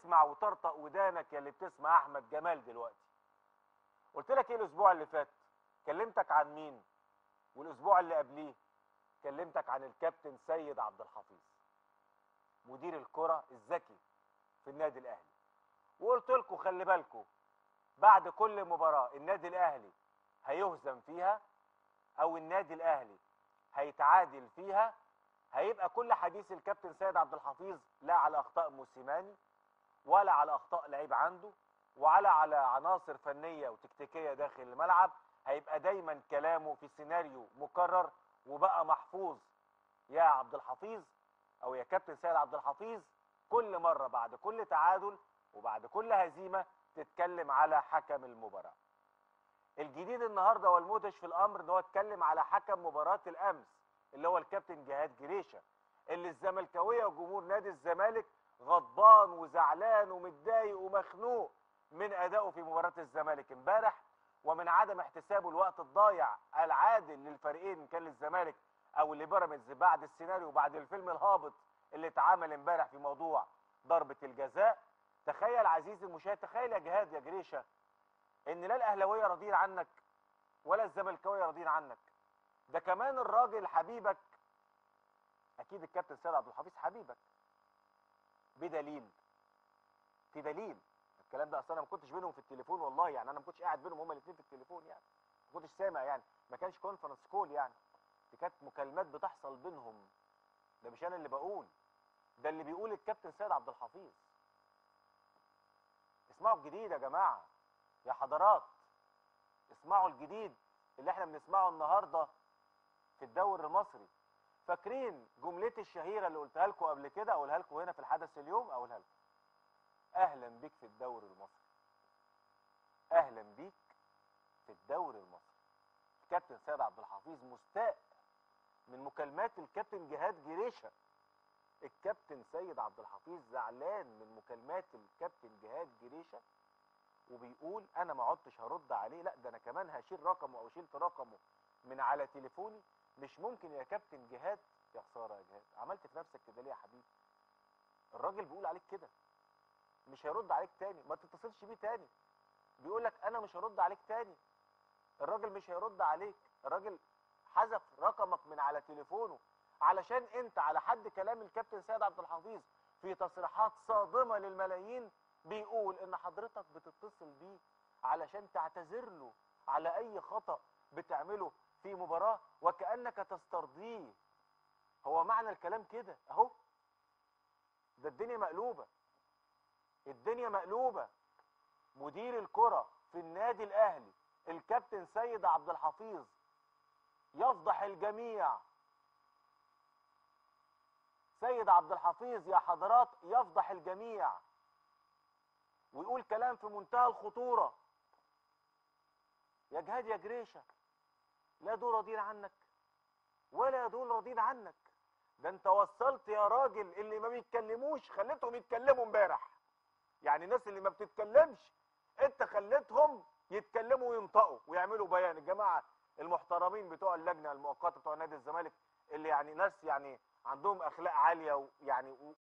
اسمع وطرطق ودانك يا اللي بتسمع احمد جمال دلوقتي قلت لك ايه الاسبوع اللي فات كلمتك عن مين والاسبوع اللي قبليه كلمتك عن الكابتن سيد عبد الحفيظ مدير الكرة الذكي في النادي الاهلي وقلت لكم خلي بالكم بعد كل مباراة النادي الاهلي هيهزم فيها او النادي الاهلي هيتعادل فيها هيبقى كل حديث الكابتن سيد عبد الحفيظ لا على اخطاء موسيماني ولا على اخطاء لعيب عنده ولا على عناصر فنيه وتكتيكيه داخل الملعب هيبقى دايما كلامه في سيناريو مكرر وبقى محفوظ يا عبد الحفيظ او يا كابتن سيد عبد الحفيظ كل مره بعد كل تعادل وبعد كل هزيمه تتكلم على حكم المباراه الجديد النهارده والمدهش في الامر ان هو اتكلم على حكم مباراه الامس اللي هو الكابتن جهاد جريشه اللي الزملكاويه وجمهور نادي الزمالك غضبان وزعلان ومتضايق ومخنوق من ادائه في مباراه الزمالك امبارح ومن عدم احتسابه الوقت الضايع العادل للفريقين ان كان للزمالك او لبيراميدز بعد السيناريو بعد الفيلم الهابط اللي اتعمل امبارح في موضوع ضربه الجزاء تخيل عزيزي المشاهد تخيل يا جهاد يا جريشه ان لا الاهلاويه راضيين عنك ولا الزملكاويه راضيين عنك ده كمان الراجل حبيبك اكيد الكابتن سيد عبد الحفيظ حبيبك بدليل في دليل الكلام ده اصلا انا ما كنتش بينهم في التليفون والله يعني انا ما كنتش قاعد بينهم هما الاثنين في التليفون يعني ما كنتش سامع يعني ما كانش كونفرنس كول يعني دي كانت مكالمات بتحصل بينهم ده مش انا اللي بقول ده اللي بيقول الكابتن سيد عبد الحفيظ اسمعوا الجديد يا جماعه يا حضرات اسمعوا الجديد اللي احنا بنسمعه النهارده في الدوري المصري فاكرين جملتي الشهيره اللي قلتها لكم قبل كده اقولها لكم هنا في الحدث اليوم اقولها لكم اهلا بيك في الدوري المصري اهلا بيك في الدوري المصري الكابتن سيد عبد الحفيظ مستاء من مكالمات الكابتن جهاد جريشه الكابتن سيد عبد الحفيظ زعلان من مكالمات الكابتن جهاد جريشه وبيقول انا ما عدتش هرد عليه لا ده انا كمان هشيل رقمه او شلت رقمه من على تليفوني مش ممكن يا كابتن جهاد يا خساره يا جهاد عملت في نفسك كده ليه يا حبيبي الراجل بيقول عليك كده مش هيرد عليك تاني ما تتصلش بيه تاني بيقول لك انا مش هرد عليك تاني الراجل مش هيرد عليك الراجل حذف رقمك من على تليفونه علشان انت على حد كلام الكابتن سيد عبد الحفيظ في تصريحات صادمه للملايين بيقول ان حضرتك بتتصل بيه علشان تعتذر له على اي خطأ بتعمله في مباراة وكأنك تسترضيه هو معنى الكلام كده اهو ده الدنيا مقلوبة الدنيا مقلوبة مدير الكرة في النادي الاهلي الكابتن سيد عبد الحفيظ يفضح الجميع سيد عبد الحفيظ يا حضرات يفضح الجميع ويقول كلام في منتهى الخطورة يا جهاد يا جريشة لا دول راضيين عنك ولا دول راضيين عنك ده انت وصلت يا راجل اللي ما بيتكلموش خليتهم يتكلموا امبارح يعني الناس اللي ما بتتكلمش انت خليتهم يتكلموا وينطقوا ويعملوا بيان الجماعة المحترمين بتوع اللجنة المؤقتة بتوع نادي الزمالك اللي يعني ناس يعني عندهم اخلاق عالية ويعني